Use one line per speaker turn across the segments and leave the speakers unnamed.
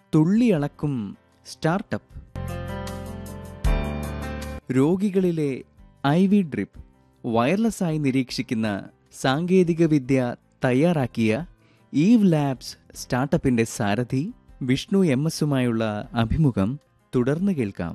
തുള്ളിയളക്കും startup രോഗികളിലെ I V drip വയർലെസ്സായി നിരീക്ഷിക്കുന്ന സാങ്കേതികവിദ്യ തയ്യാറാക്കിയ ഈവ് ലാബ്സ് സ്റ്റാർട്ടപ്പിന്റെ സാരഥി വിഷ്ണു എം എസുമായുള്ള അഭിമുഖം തുടർന്ന് കേൾക്കാം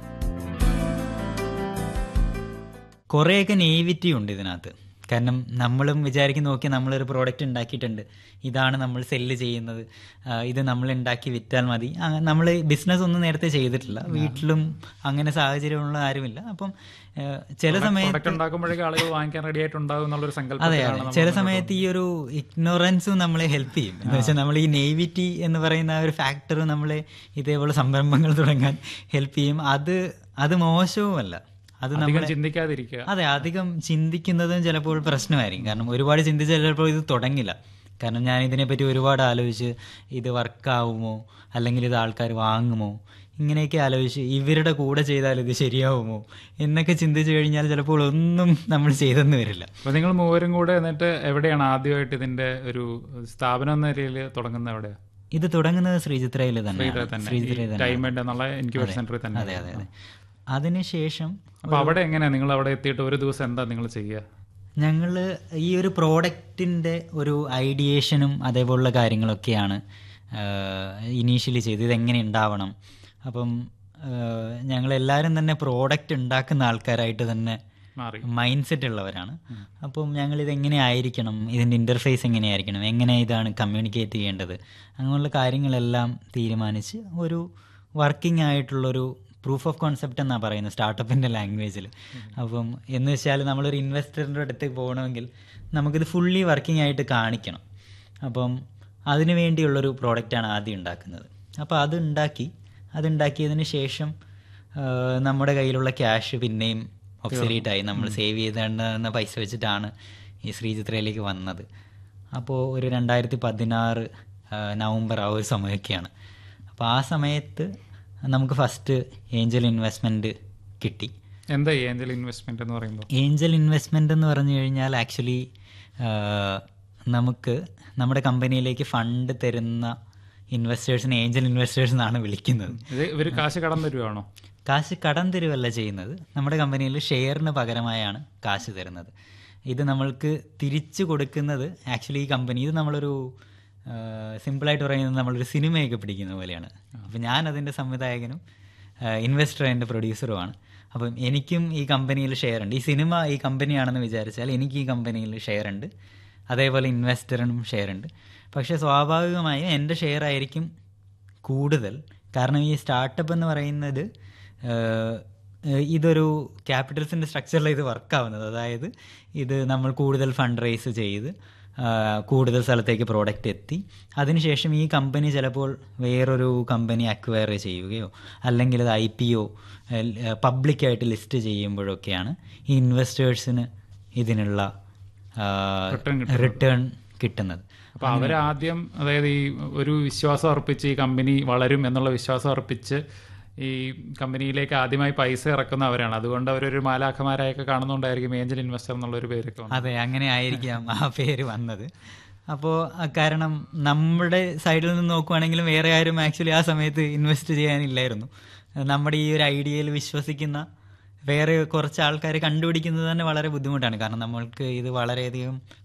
കുറേയൊക്കെ നെയ്വിറ്റി ഉണ്ട് ഇതിനകത്ത് കാരണം നമ്മളും വിചാരിക്കുന്ന നോക്കി നമ്മളൊരു പ്രോഡക്റ്റ് ഉണ്ടാക്കിയിട്ടുണ്ട് ഇതാണ് നമ്മൾ സെല്ല് ചെയ്യുന്നത് ആ, ഇത് നമ്മൾ ഉണ്ടാക്കി വിറ്റാൽ മതി നമ്മൾ ബിസിനസ് ഒന്നും നേരത്തെ ചെയ്തിട്ടില്ല വീട്ടിലും അങ്ങനെ സാഹചര്യമുള്ള ആരുമില്ല അപ്പം ആ, ചില
പ്രൊഡക്റ്റ്
സമയത്ത്
ഉണ്ടാക്കുമ്പോഴേക്കും ആളുകൾ വാങ്ങിക്കാൻ റെഡി ആയിട്ടുണ്ടാവും എന്നുള്ളൊരു
അതെ
സങ്കല്പത്തിലാണ്
അതെ
നമ്മൾ
ചില സമയത്ത് ഈ ഒരു ഇഗ്നോറൻസും നമ്മളെ ഹെൽപ്പ് ചെയ്യും എന്ന് വെച്ചാൽ നമ്മൾ ഈ നെയ്വിറ്റി എന്ന് പറയുന്ന ആ ഒരു ഫാക്ടർ നമ്മളെ ഇതേപോലെ സംരംഭങ്ങൾ തുടങ്ങാൻ ഹെൽപ്പ് ചെയ്യും അത് അത് മോശവുമല്ല അത്
അധികം
നമ്മളെ
ചിന്തിക്കാതിരിക്കുക
അതെ അധികം ചിന്തിക്കുന്നതും ചിലപ്പോൾ പ്രശ്നമായിരിക്കും കാരണം ഒരുപാട് ചിന്തിച്ചാൽ ചിലപ്പോൾ ഇത് തുടങ്ങില്ല കാരണം ഞാൻ ഇതിനെപ്പറ്റി ഒരുപാട് ആലോചിച്ച് ഇത് വർക്കാവുമോ അല്ലെങ്കിൽ ഇത് ആൾക്കാർ വാങ്ങുമോ ഇങ്ങനെയൊക്കെ ആലോചിച്ച് ഇവരുടെ കൂടെ ചെയ്താൽ ഇത് ശരിയാവുമോ എന്നൊക്കെ ചിന്തിച്ചു കഴിഞ്ഞാൽ ചിലപ്പോൾ ഒന്നും നമ്മൾ ചെയ്തെന്ന് വരില്ല
അപ്പൊ നിങ്ങൾ മൂവരും കൂടെ എന്നിട്ട് എവിടെയാണ് ആദ്യമായിട്ട് ഇതിന്റെ ഒരു സ്ഥാപനം എന്ന നിലയിൽ തുടങ്ങുന്നത് എവിടെയാ
ഇത് തുടങ്ങുന്നത് ശ്രീചിത്രയിൽ തന്നെയാണ്
തന്നെ
ശ്രീചിത്രയിൽ തന്നെ
ടൈം എന്നുള്ള ഇൻക്യുബേഷൻ സെന്ററിൽ തന്നെ
അതെ അതെ അതെ അതിനുശേഷം
അപ്പൊ അവിടെ എങ്ങനെയാ നിങ്ങൾ അവിടെ എത്തിയിട്ട് ഒരു ദിവസം എന്താ നിങ്ങൾ ചെയ്യുക
ഞങ്ങൾ ഈ ഒരു പ്രോഡക്റ്റിൻ്റെ ഒരു ഐഡിയേഷനും അതേപോലുള്ള കാര്യങ്ങളൊക്കെയാണ് ഇനീഷ്യലി ചെയ്ത് ഇതെങ്ങനെ ഉണ്ടാവണം അപ്പം ഞങ്ങളെല്ലാവരും തന്നെ പ്രോഡക്റ്റ് ഉണ്ടാക്കുന്ന ആൾക്കാരായിട്ട് തന്നെ
മാറി
മൈൻഡ് സെറ്റ് ഉള്ളവരാണ് അപ്പം ഞങ്ങൾ ഇത് എങ്ങനെ ആയിരിക്കണം ഇതിൻ്റെ ഇൻ്റർഫേസ് എങ്ങനെയായിരിക്കണം എങ്ങനെ ഇതാണ് കമ്മ്യൂണിക്കേറ്റ് ചെയ്യേണ്ടത് അങ്ങനെയുള്ള കാര്യങ്ങളെല്ലാം തീരുമാനിച്ച് ഒരു വർക്കിംഗ് ആയിട്ടുള്ളൊരു പ്രൂഫ് ഓഫ് കോൺസെപ്റ്റ് എന്നാണ് പറയുന്നത് സ്റ്റാർട്ടപ്പിൻ്റെ ലാംഗ്വേജിൽ അപ്പം എന്ന് വെച്ചാൽ നമ്മളൊരു ഇൻവെസ്റ്ററിൻ്റെ അടുത്തേക്ക് പോകണമെങ്കിൽ നമുക്കിത് ഫുള്ളി വർക്കിംഗ് ആയിട്ട് കാണിക്കണം അപ്പം അതിനു വേണ്ടിയുള്ളൊരു പ്രോഡക്റ്റാണ് ആദ്യം ഉണ്ടാക്കുന്നത് അപ്പോൾ അത് ഉണ്ടാക്കി അതുണ്ടാക്കിയതിന് ശേഷം ആ, നമ്മുടെ കയ്യിലുള്ള ക്യാഷ് പിന്നെയും ഒബ്സലീറ്റ് ആയി നമ്മൾ സേവ് ചെയ്തേണ്ടുന്ന പൈസ വെച്ചിട്ടാണ് ഈ ശ്രീചിത്രയിലേക്ക് വന്നത് അപ്പോൾ ഒരു രണ്ടായിരത്തി പതിനാറ് നവംബർ ആ ഒരു സമയമൊക്കെയാണ് അപ്പോൾ ആ സമയത്ത് നമുക്ക് ഫസ്റ്റ് ഏഞ്ചൽ ഇൻവെസ്റ്റ്മെൻറ്റ് കിട്ടി
എന്താ ഈ ഏഞ്ചൽ ഇൻവെസ്റ്റ്മെന്റ് എന്ന് പറയുമ്പോൾ
ഏഞ്ചൽ ഇൻവെസ്റ്റ്മെൻ്റ് എന്ന് പറഞ്ഞു കഴിഞ്ഞാൽ ആക്ച്വലി നമുക്ക് നമ്മുടെ കമ്പനിയിലേക്ക് ഫണ്ട് തരുന്ന ഇൻവെസ്റ്റേഴ്സിനെ ഏഞ്ചൽ ഇൻവെസ്റ്റേഴ്സ് എന്നാണ് വിളിക്കുന്നത്
ഇത് ഇവര് കാശ് കടം തരുവാണോ
കാശ് കടം തരുവല്ല ചെയ്യുന്നത് നമ്മുടെ കമ്പനിയിൽ ഷെയറിന് പകരമായാണ് കാശ് തരുന്നത് ഇത് നമ്മൾക്ക് തിരിച്ചു കൊടുക്കുന്നത് ആക്ച്വലി ഈ കമ്പനി ഇത് നമ്മളൊരു സിമ്പിളായിട്ട് പറയുന്നത് നമ്മളൊരു സിനിമയൊക്കെ പിടിക്കുന്ന പോലെയാണ് അപ്പം ഞാൻ അതിൻ്റെ സംവിധായകനും ഇൻവെസ്റ്റർ എൻ്റെ പ്രൊഡ്യൂസറുമാണ് അപ്പം എനിക്കും ഈ കമ്പനിയിൽ ഷെയർ ഉണ്ട് ഈ സിനിമ ഈ കമ്പനിയാണെന്ന് വിചാരിച്ചാൽ എനിക്ക് ഈ കമ്പനിയിൽ ഷെയർ ഉണ്ട് അതേപോലെ ഇൻവെസ്റ്ററിനും ഷെയർ ഉണ്ട് പക്ഷേ സ്വാഭാവികമായും എൻ്റെ ഷെയർ ആയിരിക്കും കൂടുതൽ കാരണം ഈ സ്റ്റാർട്ടപ്പ് എന്ന് പറയുന്നത് ഏഹ്, ഏഹ്, ഇതൊരു ക്യാപിറ്റൽസിൻ്റെ സ്ട്രക്ചറിൽ ഇത് വർക്കാവുന്നത് അതായത് ഇത് നമ്മൾ കൂടുതൽ ഫണ്ട് റേസ് ചെയ്ത് ആ, കൂടുതൽ സ്ഥലത്തേക്ക് പ്രോഡക്റ്റ് എത്തി അതിനുശേഷം ഈ കമ്പനി ചിലപ്പോൾ വേറൊരു കമ്പനി അക്വയർ ചെയ്യുകയോ അല്ലെങ്കിൽ അത് ഐ പി ഒ പബ്ലിക്കായിട്ട് ലിസ്റ്റ് ചെയ്യുമ്പോഴൊക്കെയാണ് ഈ ഇൻവെസ്റ്റേഴ്സിന് ഇതിനുള്ള
Return
റിട്ടേൺ കിട്ടുന്നത്
അപ്പൊ അവരാദ്യം അതായത് ഈ ഒരു വിശ്വാസം അർപ്പിച്ച് ഈ കമ്പനി വളരും എന്നുള്ള വിശ്വാസം അർപ്പിച്ച് ഈ കമ്പനിയിലേക്ക് ആദ്യമായി പൈസ ഇറക്കുന്നവരാണ് അതുകൊണ്ട് അവരൊരു മാലാഖമാരായൊക്കെ കാണുന്നുണ്ടായിരിക്കും ഏഞ്ചൽ ഇൻവെസ്റ്റർ എന്നുള്ള ഒരു പേരൊക്കെ വന്നത്.
അതെ അങ്ങനെ ആയിരിക്കാം ആ പേര് വന്നത് അപ്പോൾ കാരണം നമ്മുടെ സൈഡിൽ നിന്ന് നോക്കുവാണെങ്കിലും വേറെ ആരും ആക്ച്വലി ആ സമയത്ത് ഇൻവെസ്റ്റ് ചെയ്യാനില്ലായിരുന്നു നമ്മുടെ ഈ ഒരു ഐഡിയയിൽ വിശ്വസിക്കുന്ന വേറെ കുറച്ച് ആൾക്കാരെ കണ്ടുപിടിക്കുന്നത് തന്നെ വളരെ ബുദ്ധിമുട്ടാണ് കാരണം നമ്മൾക്ക് ഇത് വളരെയധികം